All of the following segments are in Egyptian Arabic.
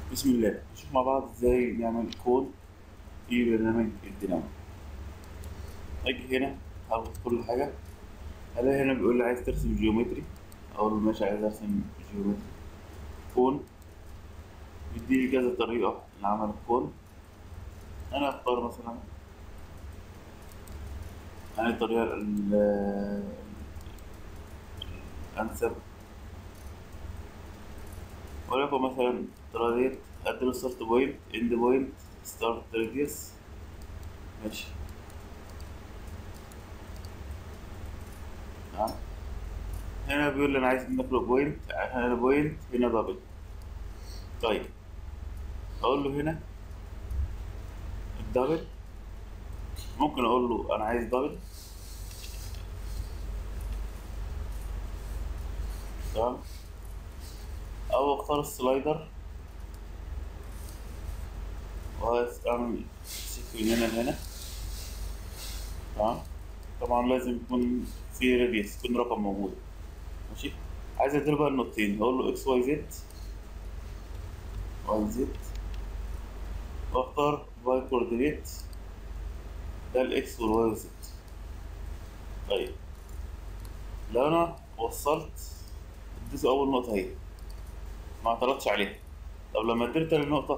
بسم الله نشوف مع بعض ازاي نعمل كود في برنامج الدينامو اجي هنا هاخد كل حاجة الاقي هنا بيقول لي عايز ترسم جيومتري اقول له ماشي عايز ارسم جيومتري كون بيديني كذا طريقة لعمل الكون انا اختار مثلا يعني الطريقة ال- الأنسب ولكن مثلا الطريقة ديت أديله ستارت بوينت إند بوينت ستارت راديوس ماشي تمام هنا بيقول لي أنا عايز نخلق بوينت هنا بوينت هنا دبل طيب أقول له هنا الدبل ممكن أقول له أنا عايز دبل تمام أو أختار السلايدر وأعمل سيك من هنا لهنا تمام طبعا لازم يكون في راديوس يكون رقم موجود ماشي عايز أديله بقى النقطتين أقول له إكس واي زد واي زد وأختار واي كوردينيت ده الإكس والواي والزد طيب لو أنا وصلت اديته أول نقطة أهي ما اعترضش عليها طب لما اديت تاني نقطة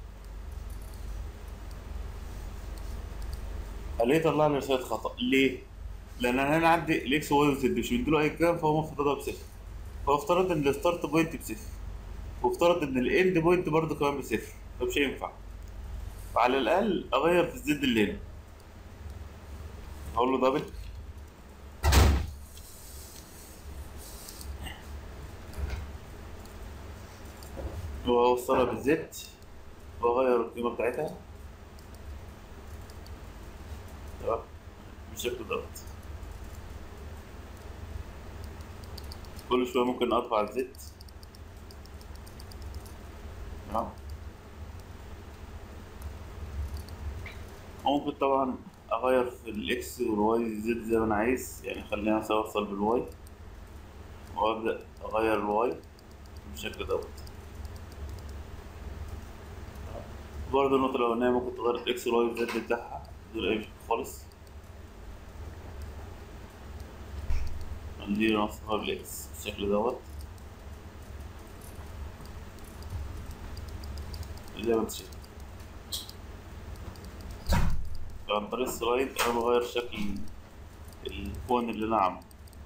الاقيه طلع لي رسالة خطأ ليه؟ لأن أنا هنا عندي الإكس واي وزد مش مديله أي كلام فهو المفروض ده بصفر فهو افترض إن الستارت بوينت بصفر وافترض إن الإند بوينت برضه كمان بصفر فمش هينفع فعلى الأقل أغير في الزد اللي هنا أقول له دبل وأوصلها بالزد وأغير القيمة بتاعتها تمام بالشكل دوت كل شوية ممكن أرفع الزد تمام ممكن طبعا أغير في الإكس والواي زد زي ما أنا عايز يعني خلينا مثلا أوصل بالواي وأبدأ أغير الواي بالشكل دوت برضه النقطة الأولانية ممكن تغير الإكس والواي والزد بتاعها بدون أي مشكلة خالص ندير نصها بالإكس بالشكل دوت زي ما انت شايف عن طريق السلايد أنا بغير شكل الكون اللي أنا عامله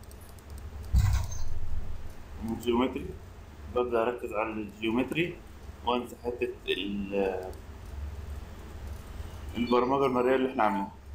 من الجيومتري ببدأ أركز على الجيومتري وأنسى حتة ال- البرمجة المرئية اللي احنا عاملينها